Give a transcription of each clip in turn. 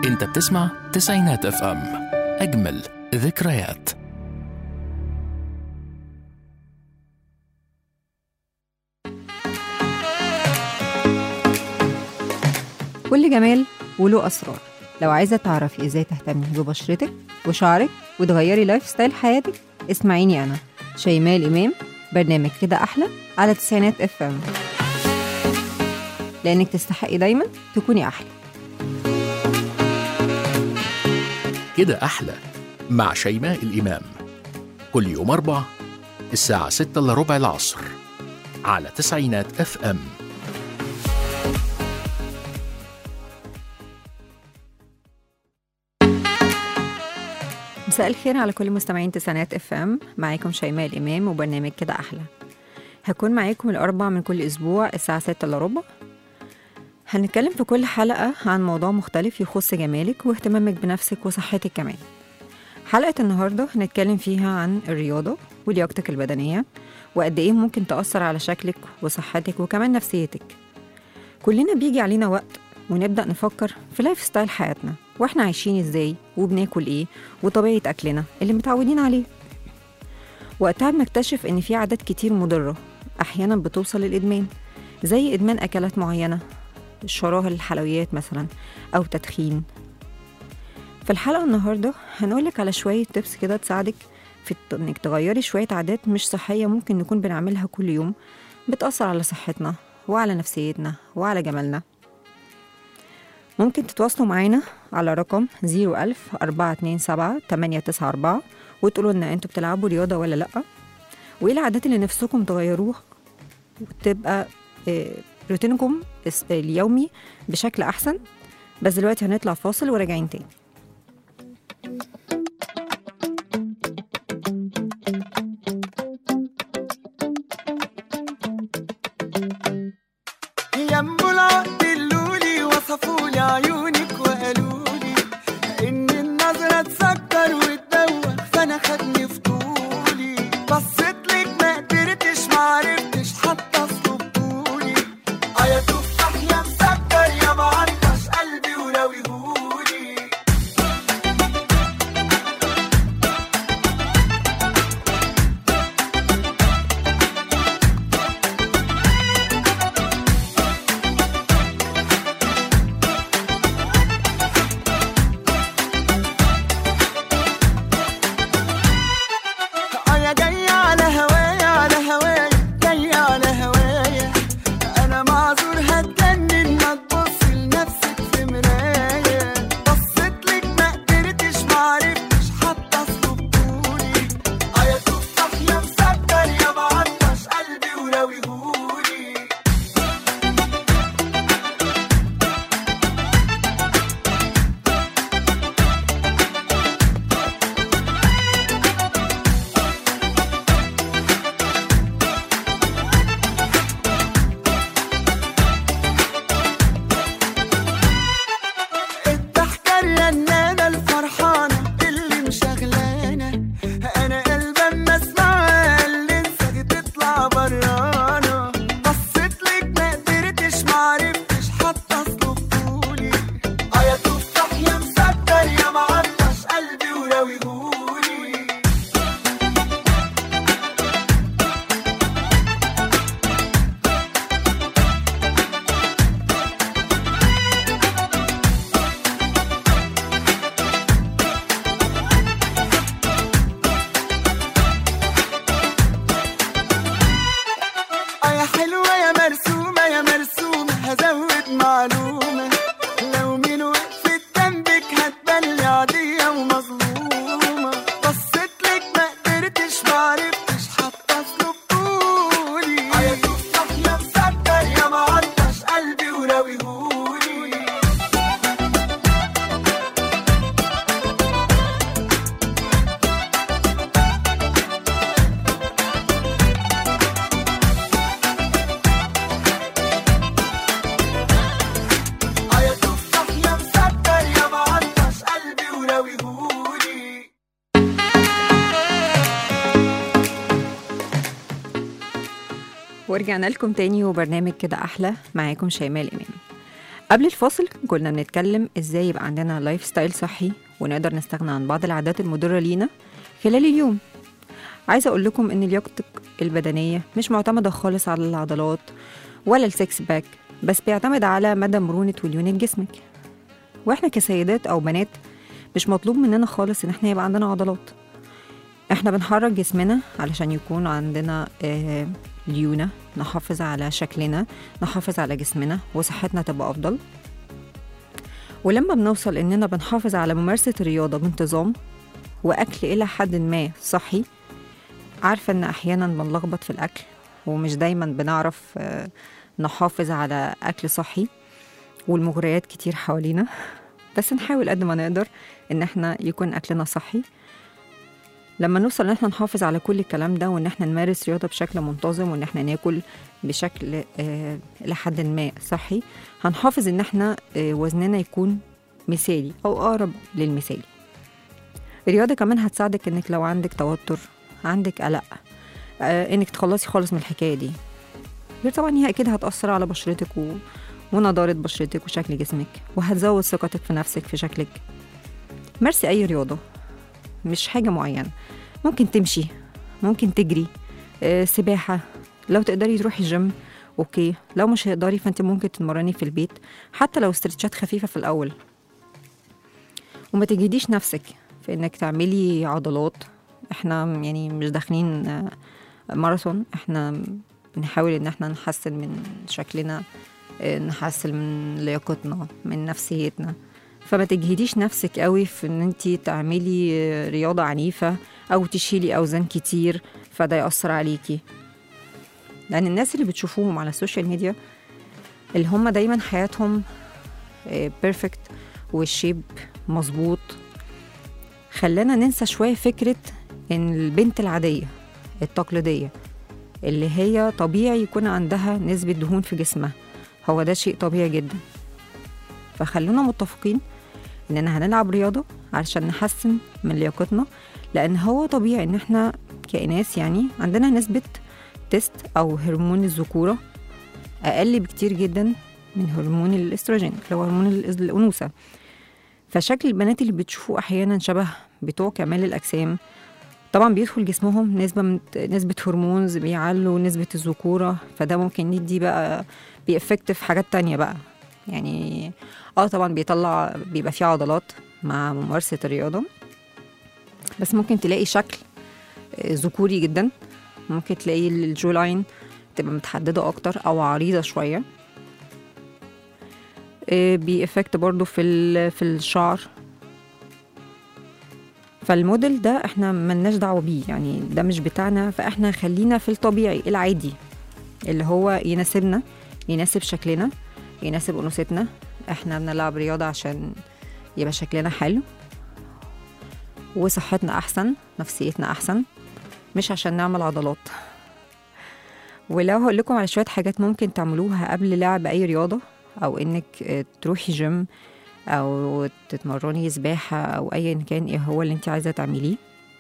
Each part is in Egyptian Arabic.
انت بتسمع تسعينات اف ام اجمل ذكريات كل جمال وله أسرار لو عايزة تعرفي ازاي تهتمي ببشرتك وشعرك وتغيري لايف ستايل حياتك اسمعيني أنا شيماء الإمام برنامج كده أحلى على تسعينات اف ام لأنك تستحقي دايما تكوني أحلى كده احلى مع شيماء الامام كل يوم اربع الساعه 6 الا ربع العصر على تسعينات اف ام مساء الخير على كل مستمعين تسعينات اف ام معاكم شيماء الإمام وبرنامج كده أحلى هكون معاكم الأربع من كل أسبوع الساعة 6 إلا ربع هنتكلم في كل حلقة عن موضوع مختلف يخص جمالك واهتمامك بنفسك وصحتك كمان حلقة النهاردة هنتكلم فيها عن الرياضة ولياقتك البدنية وقد إيه ممكن تأثر على شكلك وصحتك وكمان نفسيتك كلنا بيجي علينا وقت ونبدأ نفكر في لايف ستايل حياتنا واحنا عايشين ازاي وبناكل ايه وطبيعة أكلنا اللي متعودين عليه وقتها بنكتشف إن في عادات كتير مضرة أحيانا بتوصل للإدمان زي إدمان أكلات معينة الشراهة للحلويات مثلا أو تدخين في الحلقة النهاردة هنقولك على شوية تبس كده تساعدك في الت- إنك تغيري شوية عادات مش صحية ممكن نكون بنعملها كل يوم بتأثر على صحتنا وعلى نفسيتنا وعلى جمالنا ممكن تتواصلوا معانا على رقم 01000 427 894 وتقولوا لنا انتوا بتلعبوا رياضة ولا لأ وايه العادات اللي نفسكم تغيروها وتبقى آه، روتينكم الس- اليومي بشكل أحسن بس دلوقتي هنطلع فاصل وراجعين تاني يمو العقد اللولي وصفولي عيونك وقالولي ان النظرة تسكر وتدوخ فانا خدني فضولي بصيتلك ما قدرتش معرفتش حتى اصلب طولي يا تفاح يا مسكر يا معطش قلبي وراويهولي يا جاية على هوايا على هوايا جاية على هوايا أنا معذور هتجنن ما تبص لنفسك في مراية بصيتلك ما قدرتش معرفتش حتى أصلب طولي يا تفاح يا مسكر يا معطش قلبي وراويهولي الضحكة الرنانة الفرحانة اللي مشغلانة أنا قلبي أما أسمعها اللي انساك تطلع برانا بصيتلك ما قدرتش معرفتش حتى أصلب طولي يا تفاح يا مسكر يا معطش قلبي وراويهولي يا حلوة يا مرسومة يا مرسومة هزود معلومة لو مين وقفت جنبك هتبان عادية ومظلومة بصيتلك ما قدرتش معرفتش حتى أصلب طولي يا تفاح يا مسكر يا معطش قلبي وراويهولي يا تفاح يا مسكر يا معطش قلبي وراويهولي ورجعنا لكم تاني وبرنامج كده أحلى معاكم شيماء الإمام قبل الفاصل كنا بنتكلم ازاي يبقى عندنا لايف ستايل صحي ونقدر نستغنى عن بعض العادات المضرة لينا خلال اليوم عايزة أقول لكم إن لياقتك البدنية مش معتمدة خالص على العضلات ولا السكس باك بس بيعتمد على مدى مرونة وليونة جسمك واحنا كسيدات أو بنات مش مطلوب مننا خالص إن احنا يبقى عندنا عضلات احنا بنحرك جسمنا علشان يكون عندنا آه ليونة نحافظ على شكلنا نحافظ على جسمنا وصحتنا تبقى أفضل ولما بنوصل إننا بنحافظ على ممارسة الرياضة بانتظام وأكل إلى حد ما صحي عارفة إن أحيانا بنلخبط في الأكل ومش دايما بنعرف آه، نحافظ على أكل صحي والمغريات كتير حوالينا بس نحاول قد ما نقدر إن احنا يكون أكلنا صحي لما نوصل ان احنا نحافظ على كل الكلام ده وان احنا نمارس رياضه بشكل منتظم وان احنا ناكل بشكل آه لحد ما صحي هنحافظ ان احنا آه وزننا يكون مثالي او اقرب للمثالي الرياضه كمان هتساعدك انك لو عندك توتر عندك قلق آه انك تخلصي خالص من الحكايه دي غير طبعا هي اكيد هتاثر على بشرتك و... ونضاره بشرتك وشكل جسمك وهتزود ثقتك في نفسك في شكلك مارسي اي رياضه مش حاجة معينة ممكن تمشي ممكن تجري آه، سباحة لو تقدري تروحي جيم اوكي لو مش هتقدري فانت ممكن تتمرني في البيت حتى لو استرتشات خفيفة في الأول وما تجهديش نفسك في انك تعملي عضلات احنا يعني مش داخلين آه، ماراثون احنا بنحاول ان احنا نحسن من شكلنا آه، نحسن من لياقتنا من نفسيتنا فما تجهديش نفسك قوي في ان انت تعملي آه، رياضة عنيفة او تشيلي اوزان كتير فده يأثر عليكي لان الناس اللي بتشوفوهم على السوشيال ميديا اللي هم دايما حياتهم بيرفكت والشيب مظبوط خلانا ننسى شوية فكرة ان البنت العادية التقليدية اللي هي طبيعي يكون عندها نسبة دهون في جسمها هو ده شيء طبيعي جدا فخلونا متفقين اننا هنلعب رياضة علشان نحسن من لياقتنا لان هو طبيعي ان احنا كإناث يعني عندنا نسبة تيست او هرمون الذكورة اقل بكتير جدا من هرمون الاستروجين اللي هو هرمون الإز- الانوثة فشكل البنات اللي بتشوفوه احيانا شبه بتوع كمال الاجسام طبعا بيدخل جسمهم نسبة من نسبة هرمونز بيعلوا نسبة الذكورة فده ممكن يدي بقى بيأفكت في حاجات تانية بقى يعني اه طبعا بيطلع بيبقى فيه عضلات مع ممارسة الرياضة بس ممكن تلاقي شكل آه، ذكوري جدا ممكن تلاقي الجو لاين تبقى متحددة أكتر أو عريضة شوية آه، بيأفكت برضو في ال- في الشعر فالموديل ده احنا ملناش دعوة بيه يعني ده مش بتاعنا فاحنا خلينا في الطبيعي العادي اللي هو يناسبنا يناسب شكلنا يناسب أنوثتنا احنا بنلعب رياضة عشان يبقى شكلنا حلو وصحتنا أحسن نفسيتنا أحسن مش عشان نعمل عضلات ولو هقول لكم على شوية حاجات ممكن تعملوها قبل لعب أي رياضة أو إنك آه، تروحي جيم أو تتمرني سباحة أو أيا كان إيه هو اللي أنت عايزة تعمليه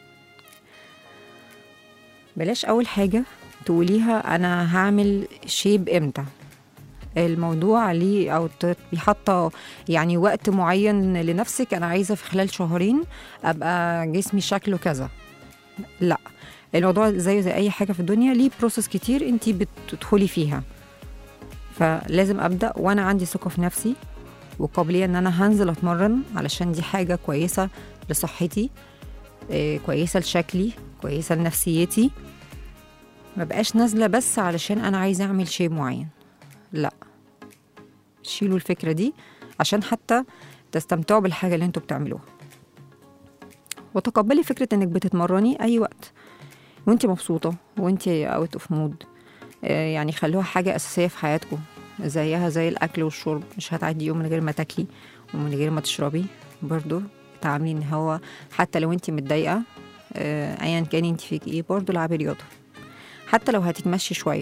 بلاش أول حاجة تقوليها أنا هعمل شيب إمتى الموضوع ليه او تبقي حاطه يعني وقت معين لنفسك انا عايزه في خلال شهرين ابقى جسمي شكله كذا لا الموضوع زيه زي اي حاجه في الدنيا ليه بروسس كتير انت بتدخلي فيها فلازم ابدا وانا عندي ثقه في نفسي وقابليه ان انا هنزل اتمرن علشان دي حاجه كويسه لصحتي إيه، كويسه لشكلي كويسه لنفسيتي ما بقاش نازله بس علشان انا عايزه اعمل شيء معين لا شيلوا الفكرة دي عشان حتى تستمتعوا بالحاجة اللي انتوا بتعملوها وتقبلي فكرة انك بتتمرني اي وقت وانت مبسوطة وانت اوت اوف مود يعني خلوها حاجة اساسية في حياتكم زيها زي الاكل والشرب مش هتعدي يوم من غير ما تاكلي ومن غير ما تشربي برضو تعاملي ان هو حتى لو انت متضايقة آه، ايا كان انت فيك ايه برضو العبي رياضة حتى لو هتتمشي شوية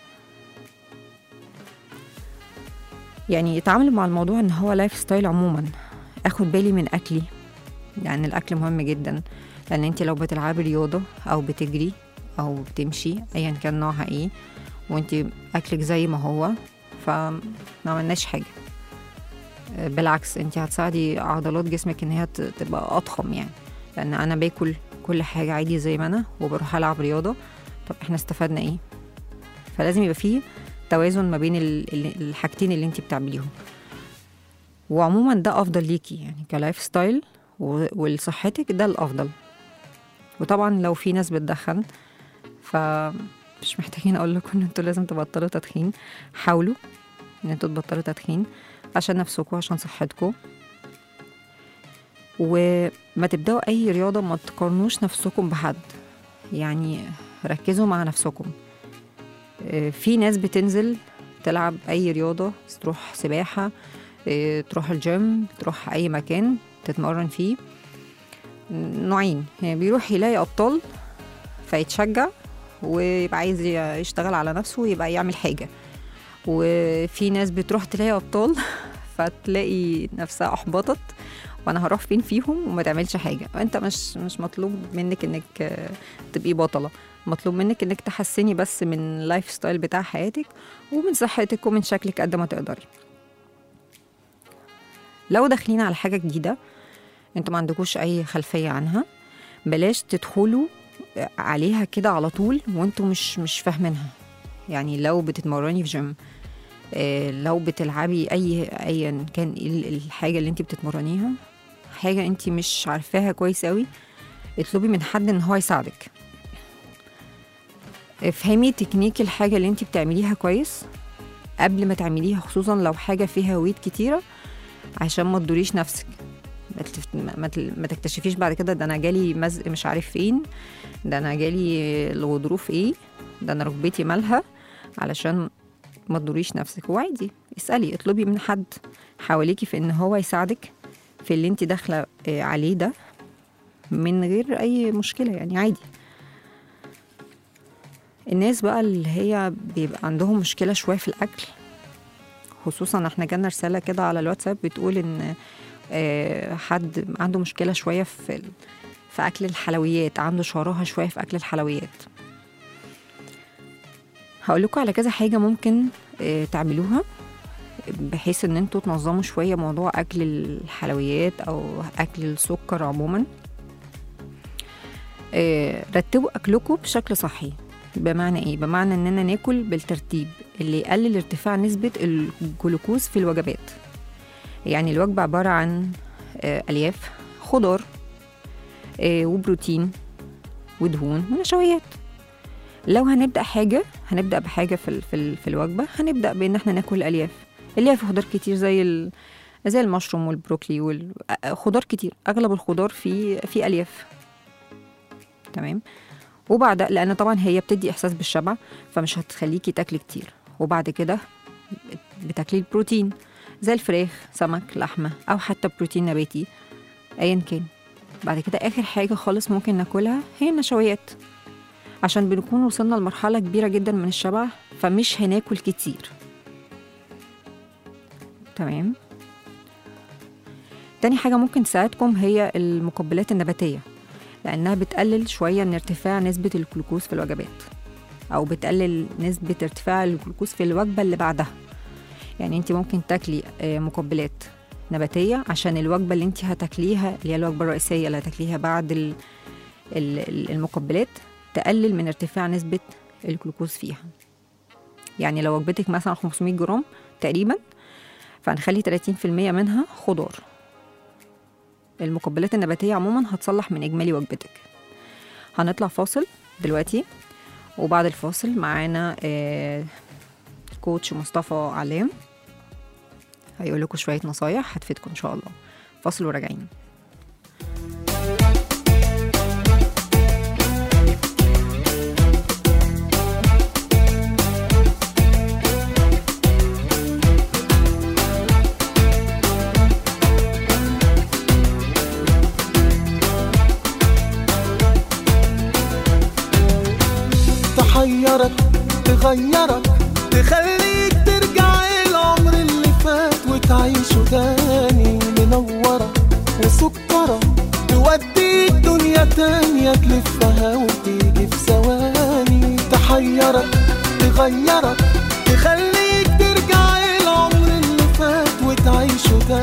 يعني اتعامل مع الموضوع ان هو لايف ستايل عموما اخد بالي من اكلي لان الاكل مهم جدا لان انت لو بتلعبي رياضه او بتجري او بتمشي ايا كان نوعها ايه وانت اكلك زي ما هو فما عملناش حاجه آه، بالعكس انت هتساعدي عضلات جسمك ان هي ت- تبقى اضخم يعني لان انا باكل كل حاجه عادي زي ما انا وبروح العب رياضه طب احنا استفدنا ايه فلازم يبقى فيه توازن ما بين ال- ال- الحاجتين اللي انت بتعمليهم وعموما ده افضل ليكي يعني كلايف ستايل و- ولصحتك ده الافضل وطبعا لو في ناس بتدخن فمش محتاجين اقول لكم ان انتوا لازم تبطلوا تدخين حاولوا ان انتوا تبطلوا تدخين عشان نفسكم عشان صحتكم وما تبداوا اي رياضه ما تقارنوش نفسكم بحد يعني ركزوا مع نفسكم آه، في ناس بتنزل تلعب اي رياضه تروح سباحه آه، تروح الجيم تروح اي مكان تتمرن فيه نوعين يعني بيروح يلاقي ابطال فيتشجع ويبقى عايز يشتغل على نفسه ويبقى يعمل حاجه وفي ناس بتروح تلاقي ابطال فتلاقي نفسها احبطت وانا هروح فين فيهم وما تعملش حاجه انت مش مش مطلوب منك انك آه، تبقي بطله مطلوب منك انك تحسني بس من اللايف ستايل بتاع حياتك ومن صحتك ومن شكلك قد ما تقدري لو داخلين على حاجه جديده انتوا ما عندكوش اي خلفيه عنها بلاش تدخلوا عليها كده على طول وانتوا مش مش فاهمينها يعني لو بتتمرني في جيم آه، لو بتلعبي اي ايا كان إيه ال- الحاجه اللي انت بتتمرنيها حاجه انت مش عارفاها كويس قوي اطلبي من حد ان هو يساعدك افهمي تكنيك الحاجه اللي انت بتعمليها كويس قبل ما تعمليها خصوصا لو حاجه فيها ويت كتيره عشان ما تدوريش نفسك ما تلف- ما- ما تل- ما تكتشفيش بعد كده ده انا جالي مزق مش عارف فين ده انا جالي الغضروف ايه ده انا ركبتي مالها علشان ما تضريش نفسك وعادي اسالي اطلبي من حد حواليكي في ان هو يساعدك في اللي انت داخله آه، عليه ده من غير اي مشكله يعني عادي الناس بقى اللي هي بيبقى عندهم مشكله شويه في الاكل خصوصا احنا جالنا رساله كده على الواتساب بتقول ان آه، حد عنده مشكله شويه في ال- في اكل الحلويات عنده شراهه شويه في اكل الحلويات هقول لكم على كذا حاجه ممكن آه، تعملوها بحيث ان انتوا تنظموا شويه موضوع اكل الحلويات او اكل السكر عموما آه، رتبوا اكلكم بشكل صحي بمعنى ايه بمعنى اننا ناكل بالترتيب اللي يقلل ارتفاع نسبه الجلوكوز في الوجبات يعني الوجبه عباره عن آه، الياف خضار آه، وبروتين ودهون ونشويات لو هنبدا حاجه هنبدا بحاجه في ال- في, ال- في الوجبه هنبدا بان احنا ناكل الياف الياف خضار كتير زي ال... زي المشروم والبروكلي والخضار كتير اغلب الخضار فيه فيه الياف تمام وبعد لان طبعا هي بتدي احساس بالشبع فمش هتخليكي تاكلي كتير وبعد كده بتاكلي البروتين زي الفراخ سمك لحمه او حتى بروتين نباتي ايا كان بعد كده اخر حاجه خالص ممكن ناكلها هي النشويات عشان بنكون وصلنا لمرحله كبيره جدا من الشبع فمش هناكل كتير تمام تاني حاجه ممكن تساعدكم هي المقبلات النباتيه لانها بتقلل شويه من ارتفاع نسبه الجلوكوز في الوجبات او بتقلل نسبه ارتفاع الجلوكوز في الوجبه اللي بعدها يعني انت ممكن تاكلي آه، مقبلات نباتيه عشان الوجبه اللي انت هتاكليها اللي هي الوجبه الرئيسيه اللي هتاكليها بعد ال- ال- ال- المقبلات تقلل من ارتفاع نسبه الجلوكوز فيها يعني لو وجبتك مثلا 500 جرام تقريبا فهنخلي 30% منها خضار المقبلات النباتية عموما هتصلح من إجمالي وجبتك هنطلع فاصل دلوقتي وبعد الفاصل معانا آه، كوتش مصطفى علام هيقول لكم شوية نصايح هتفيدكم إن شاء الله فاصل وراجعين تحيرك تغيرك تخليك ترجع العمر اللي فات وتعيشه تاني منورة وسكرة توديك دنيا تانية تلفها وتيجي في ثواني تحيرك تغيرك تخليك ترجع العمر اللي فات وتعيشه تاني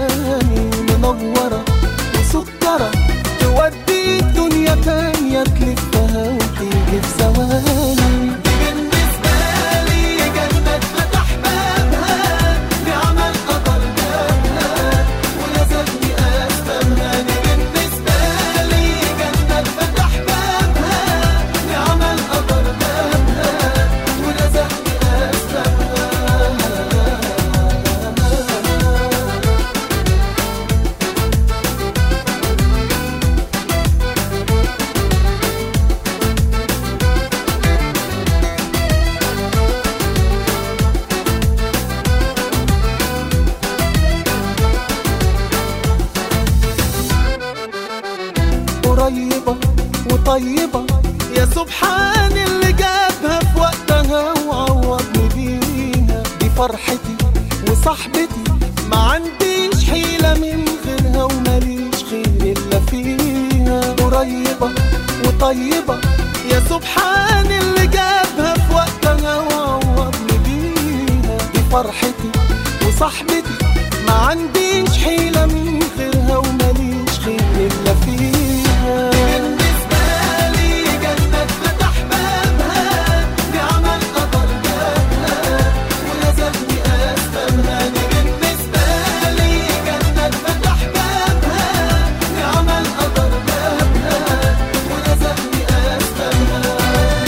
وطيبة يا سبحان اللي جابها في وقتها وعوضني بيها دي فرحتي وصاحبتي ما عنديش حيلة من غيرها وماليش خير إلا فيها قريبة وطيبة يا سبحان اللي جابها في وقتها وعوضني بيها دي فرحتي وصاحبتي ما عنديش حيلة من غيرها وماليش خير إلا فيها بالنسبة لي جنة فتح بابها بعمل قدر جابها ولازمني أسبابها دي بالنسبة لي جنة فتح بابها بعمل قدر جابها ولازمني أسبابها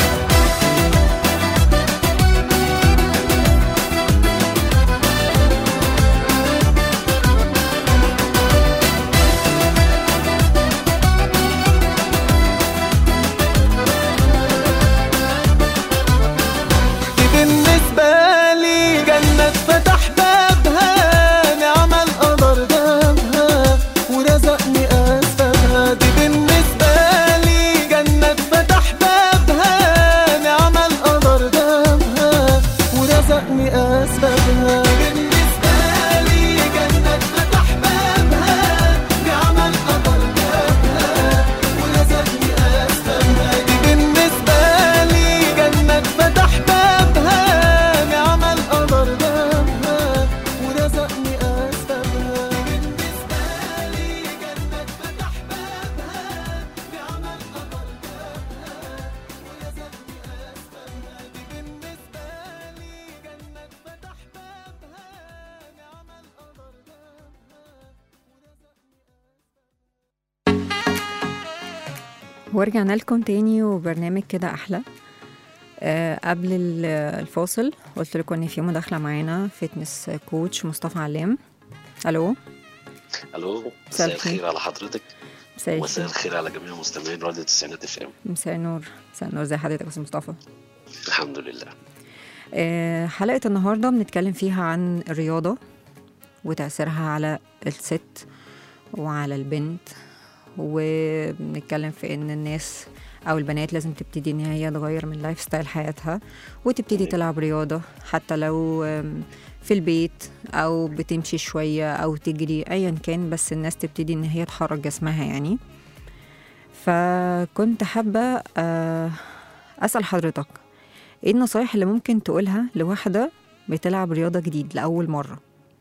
دي بالنسبة لي جنة فتح بابها نعم القدر جابها ورزقني أسبابها دي بالنسبة لي جنة فتح بابها نعم القدر جابها ورزقني أسبابها بالنسبة لي جنة فتح بابها نعم القدر جابها ورزقني أسبابها دي بالنسبة لي جنة فتح بابها نعم القدر جابها ورزقني أسبابها بالنسبة لي جنة فتح بابها نعم القدر جابها ورزقني أسبابها دي بالنسبة لي جنة فتح بابها نعم القدر جابها ورجعنا لكم تاني وبرنامج كده احلى آه قبل ال- الفاصل قلت لكم ان في مداخله معانا فتنس كوتش مصطفى علام الو الو مساء مساء الخير. الخير على حضرتك مساء ومساء الخير الخير على جميع مستمعين راديو التسعينات اف ام مساء النور مساء النور ازي حضرتك يا استاذ مصطفى الحمد لله آه حلقه النهارده بنتكلم فيها عن الرياضه وتاثيرها على الست وعلى البنت وبنتكلم في ان الناس او البنات لازم تبتدي ان هي تغير من لايف ستايل حياتها وتبتدي تلعب رياضه حتى لو آم، في البيت او بتمشي شويه او تجري ايا كان بس الناس تبتدي ان هي تحرك جسمها يعني فكنت حابه آه، اسال حضرتك ايه النصايح اللي ممكن تقولها لواحده بتلعب رياضه جديد لاول مره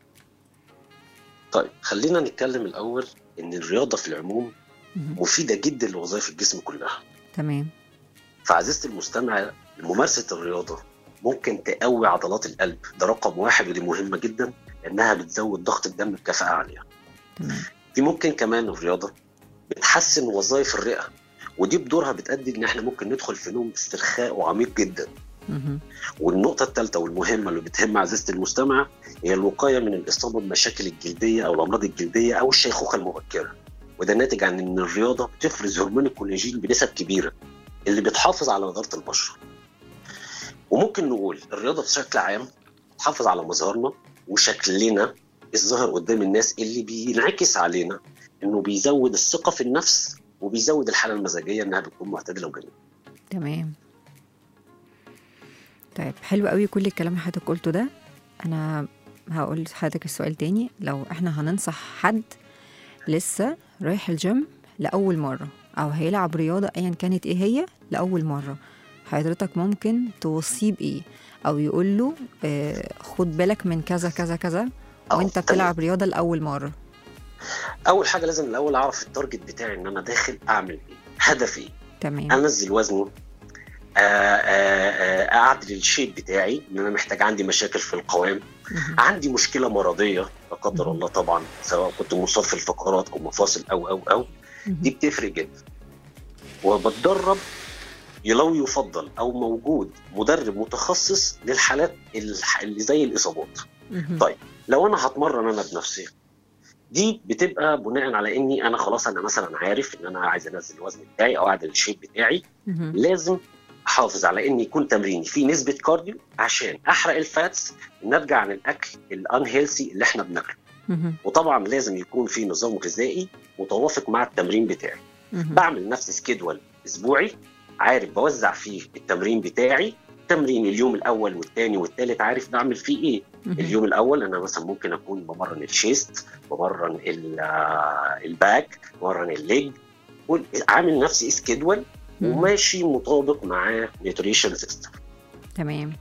طيب خلينا نتكلم الاول ان الرياضه في العموم مهم. مفيده جدا لوظائف الجسم كلها تمام فعزيزتي المستمع ممارسه الرياضه ممكن تقوي عضلات القلب ده رقم واحد ودي مهمه جدا لانها بتزود ضغط الدم بكفاءه عاليه تمام دي ممكن كمان الرياضه بتحسن وظائف الرئه ودي بدورها بتؤدي ان احنا ممكن ندخل في نوم استرخاء وعميق جدا مهم. والنقطة الثالثة والمهمة اللي بتهم عزيزتي المستمع هي الوقاية من الإصابة بمشاكل الجلدية أو الأمراض الجلدية أو الشيخوخة المبكرة وده ناتج عن إن الرياضة بتفرز هرمون الكولاجين بنسب كبيرة اللي بتحافظ على نضارة البشرة وممكن نقول الرياضة بشكل عام بتحافظ على مظهرنا وشكلنا الظاهر قدام الناس اللي بينعكس علينا إنه بيزود الثقة في النفس وبيزود الحالة المزاجية إنها بتكون معتدلة وجميلة تمام طيب حلو قوي كل الكلام اللي حضرتك قلته ده انا هقول لحضرتك السؤال تاني لو احنا هننصح حد لسه رايح الجيم لاول مره او هيلعب رياضه ايا كانت ايه هي لاول مره حضرتك ممكن توصيه بايه او يقول له آه خد بالك من كذا كذا كذا أه، وانت تمام. بتلعب رياضه لاول مره اول حاجه لازم الاول اعرف التارجت بتاعي ان انا داخل اعمل ايه هدفي ايه تمام انزل وزنه آه، آه، آه، اعدل الشيب بتاعي ان انا محتاج عندي مشاكل في القوام مهم. عندي مشكله مرضيه لا قدر مم. الله طبعا سواء كنت مصاب في الفقرات او مفاصل او او او دي مهم. بتفرق جدا وبتدرب لو يفضل او موجود مدرب متخصص للحالات الح- اللي زي الاصابات مهم. طيب. لو انا هتمرن انا بنفسي دي بتبقى بناء على اني انا خلاص انا مثلا عارف ان انا عايز انزل الوزن بتاعي او اعدل الشيب بتاعي مهم. لازم احافظ على ان يكون تمريني فيه نسبه كارديو عشان احرق الفاتس نرجع عن الاكل الانهيلسي اللي احنا بناكله مهم. وطبعا لازم يكون في نظام غذائي متوافق مع التمرين بتاعي مهم. بعمل نفس سكيدول اسبوعي عارف بوزع فيه التمرين بتاعي تمرين اليوم الاول والثاني والثالث عارف بعمل فيه ايه مهم. اليوم الاول انا مثلا ممكن اكون بمرن الشيست بمرن ال- آه، الباك بمرن الليج وال- عامل نفسي سكيدول مهم. وماشي مطابق مع نيوتريشن سيستم تمام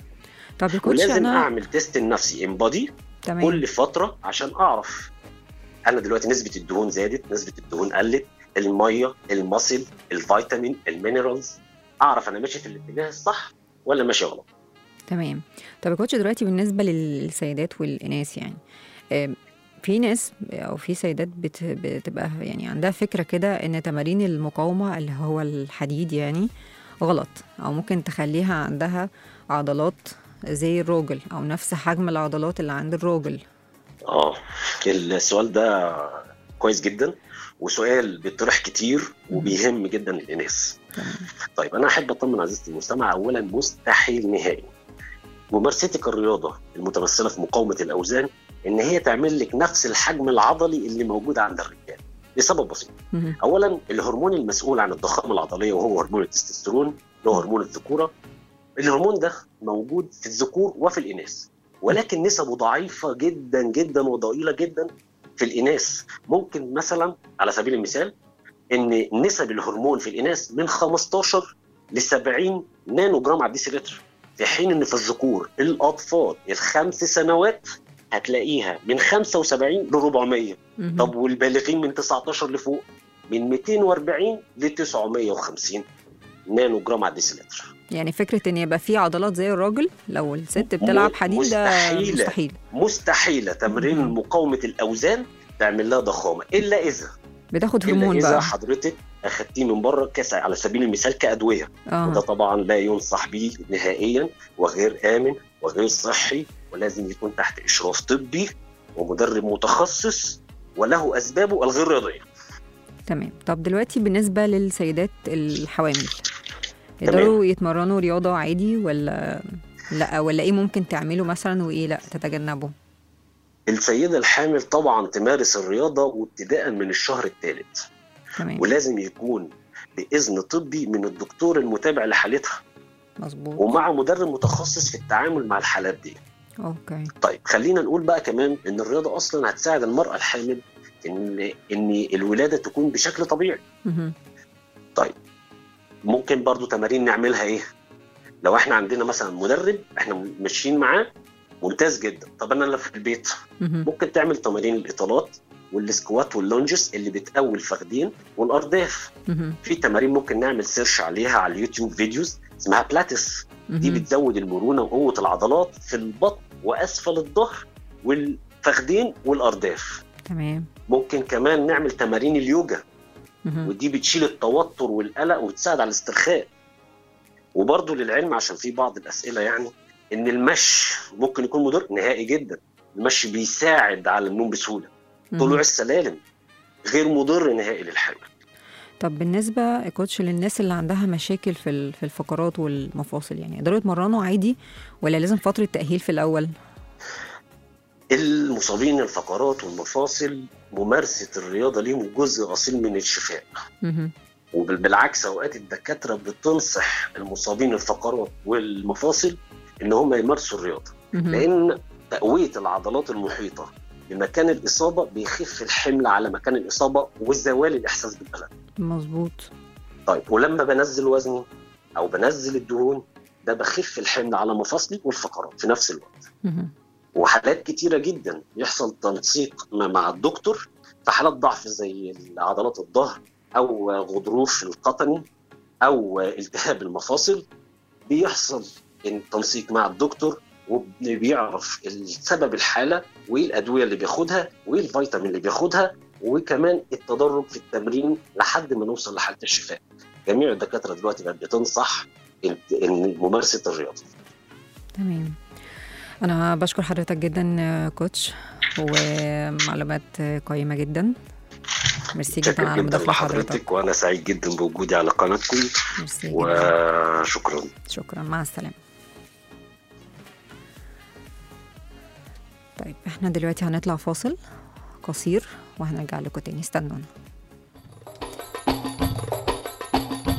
طب يا كوتش ولازم انا اعمل تيست لنفسي انبادي تمام كل فتره عشان اعرف انا دلوقتي نسبه الدهون زادت نسبه الدهون قلت الميه المصل الفيتامين المينرالز اعرف انا ماشي في الاتجاه الصح ولا ماشي غلط تمام طب يا كوتش دلوقتي بالنسبه للسيدات والاناث يعني آم، في ناس او في سيدات بت- بتبقى يعني عندها فكره كده ان تمارين المقاومه اللي هو الحديد يعني غلط او ممكن تخليها عندها عضلات زي الراجل او نفس حجم العضلات اللي عند الراجل اه السؤال ده كويس جدا وسؤال بيطرح كتير وبيهم جدا الاناث تمام. طيب انا احب اطمن عزيزتي المستمع اولا مستحيل نهائي ممارستك الرياضه المتمثله في مقاومه الاوزان ان هي تعمل لك نفس الحجم العضلي اللي موجود عند الرجال لسبب بسيط مهم. اولا الهرمون المسؤول عن الضخامه العضليه وهو هرمون التستوستيرون اللي هو هرمون الذكوره الهرمون ده موجود في الذكور وفي الاناث ولكن نسبه ضعيفه جدا جدا وضئيله جدا في الاناث ممكن مثلا على سبيل المثال ان نسب الهرمون في الاناث من 15 ل 70 نانو جرام على الديسيلتر في حين ان في الذكور الاطفال الخمس سنوات هتلاقيها من 75 ل 400 مهم. طب والبالغين من 19 لفوق من 240 ل 950 نانو جرام على الديسيلتر يعني فكره ان يبقى في عضلات زي الراجل لو الست بتلعب حديد ده مستحيلة. مستحيل مستحيله تمرين مم. مقاومه الاوزان تعمل لها ضخامه الا اذا بتاخد الا هرمون اذا بقى حضرتك اخدتيه من بره كاس على سبيل المثال كادويه وده اه طبعا لا ينصح به نهائيا وغير امن وغير صحي ولازم يكون تحت اشراف طبي ومدرب متخصص وله اسبابه الغير رياضيه تمام طب دلوقتي بالنسبه للسيدات الحوامل يقدروا يتمرنوا رياضه عادي ولا لا ولا ايه ممكن تعمله مثلا وايه لا تتجنبه السيده الحامل طبعا تمارس الرياضه وابتداء من الشهر الثالث تمام ولازم يكون باذن طبي من الدكتور المتابع لحالتها مظبوط ومع مدرب متخصص في التعامل مع الحالات دي اوكي طيب خلينا نقول بقى كمان ان الرياضه اصلا هتساعد المراه الحامل ان ان الولاده تكون بشكل طبيعي مهم. ممكن برضو تمارين نعملها ايه لو احنا عندنا مثلا مدرب احنا ماشيين معاه ممتاز جدا طب انا اللي في البيت مهم. ممكن تعمل تمارين الاطالات والسكوات واللونجز اللي بتقوي الفخذين والارداف مهم. في تمارين ممكن نعمل سيرش عليها على اليوتيوب فيديوز اسمها بلاتس دي مهم. بتزود المرونه وقوه العضلات في البطن واسفل الظهر والفخذين والارداف تمام ممكن كمان نعمل تمارين اليوجا مهم. ودي بتشيل التوتر والقلق وتساعد على الاسترخاء وبرضه للعلم عشان في بعض الاسئله يعني ان المشي ممكن يكون مضر نهائي جدا المشي بيساعد على النوم بسهوله طلوع مهم. السلالم غير مضر نهائي للحمل طب بالنسبه يا كوتش للناس اللي عندها مشاكل في ال- في الفقرات والمفاصل يعني يقدروا يتمرنوا عادي ولا لازم فتره تاهيل في الاول المصابين الفقرات والمفاصل ممارسه الرياضه ليهم جزء اصيل من الشفاء مهم. وبالعكس اوقات الدكاتره بتنصح المصابين الفقرات والمفاصل ان هم يمارسوا الرياضه مهم. لان تقويه العضلات المحيطه بمكان الاصابه بيخف الحمل على مكان الاصابه وزوال الاحساس بالالم. مظبوط طيب ولما بنزل وزني او بنزل الدهون ده بخف الحمل على مفاصلي والفقرات في نفس الوقت. مهم. وحالات كتيره جدا يحصل تنسيق ما- مع الدكتور في حالات ضعف زي عضلات الظهر او غضروف القطني او التهاب المفاصل بيحصل التنسيق مع الدكتور وبيعرف سبب الحاله وايه الادويه اللي بياخدها وايه الفيتامين اللي بياخدها وكمان التدرج في التمرين لحد ما نوصل لحاله الشفاء. جميع الدكاتره دلوقتي بقت بتنصح إن- إن ممارسه الرياضه. تمام انا بشكر حضرتك جدا يا كوتش ومعلومات قيمه جدا ميرسي جدا شكرا على جدا مداخله حضرتك لحضرتك وانا سعيد جدا بوجودي على قناتكم ميرسي جدا وشكرا شكرا مع السلامه طيب احنا دلوقتي هنطلع فاصل قصير وهنرجع لكم تاني استنونا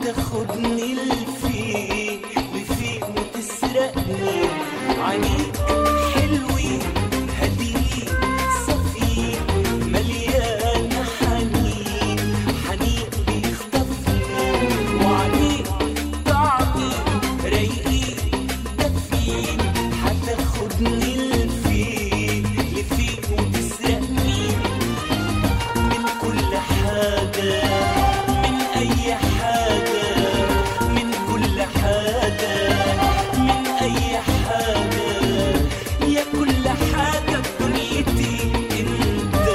هتاخدني لفين لفين وتسرقني عينيك حلوين هاديين صافيين مليان حنين حنين بيخطفني وعينيك طعمي رايقين دافين هتاخدني لفين لفين وتسرقني من كل حاجة من أي حاجة من كل حاجة من أي حاجة يا كل حاجة في دنيتي أنت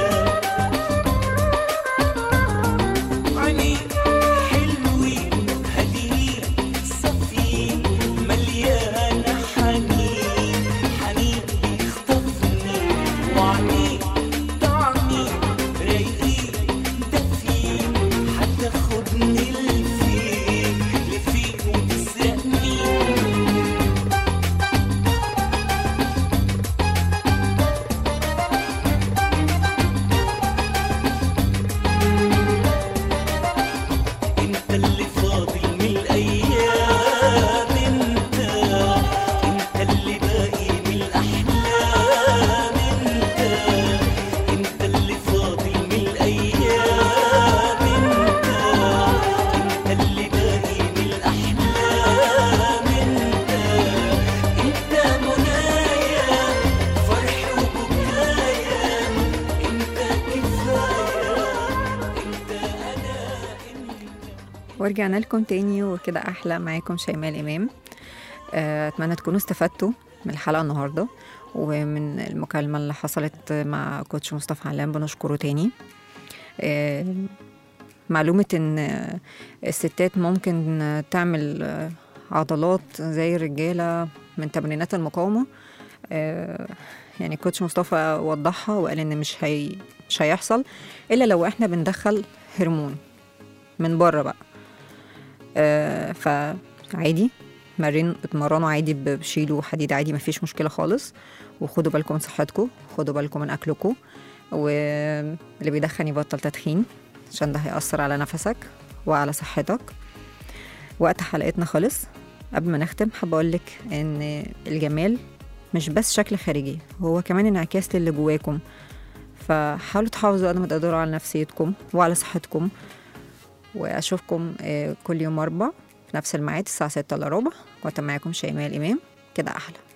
عينيك حلوين هاديين صافيين مليانة حنين حنين بيخطفني وعينيك طعمي رايقين دافيين هتاخدني لفين لفين وتسرقني انت اللي فاضل من الايام انت انت اللي باقي من الاحلام انت انت اللي فاضل من الايام انت انت اللي باقي من الاحلام انت انت منايا فرح وبكايا انت كفايه انت انا انت ورجعنا لكم تاني وكده احلى معاكم شيماء الامام آه، اتمنى تكونوا استفدتوا من الحلقه النهارده ومن المكالمه اللي حصلت مع كوتش مصطفى علام بنشكره تاني آه، معلومه ان آه، الستات ممكن آه، تعمل آه، عضلات زي الرجاله من تمرينات المقاومه آه، يعني كوتش مصطفى وضحها وقال ان مش هي مش هيحصل الا لو احنا بندخل هرمون من بره بقى آه فعادي مرين اتمرنوا عادي ب- بشيلوا حديد عادي مفيش مشكله خالص وخدوا بالكم من صحتكم خدوا بالكم من اكلكم واللي بيدخن يبطل تدخين عشان ده هيأثر على نفسك وعلى صحتك وقت حلقتنا خلص قبل ما نختم حابة أقولك إن الجمال مش بس شكل خارجي هو كمان انعكاس للي جواكم فحاولوا تحافظوا قد ما تقدروا على نفسيتكم وعلى صحتكم واشوفكم آه، كل يوم اربع في نفس الميعاد الساعه 6 الا ربع كنت معاكم شيماء الامام كده احلى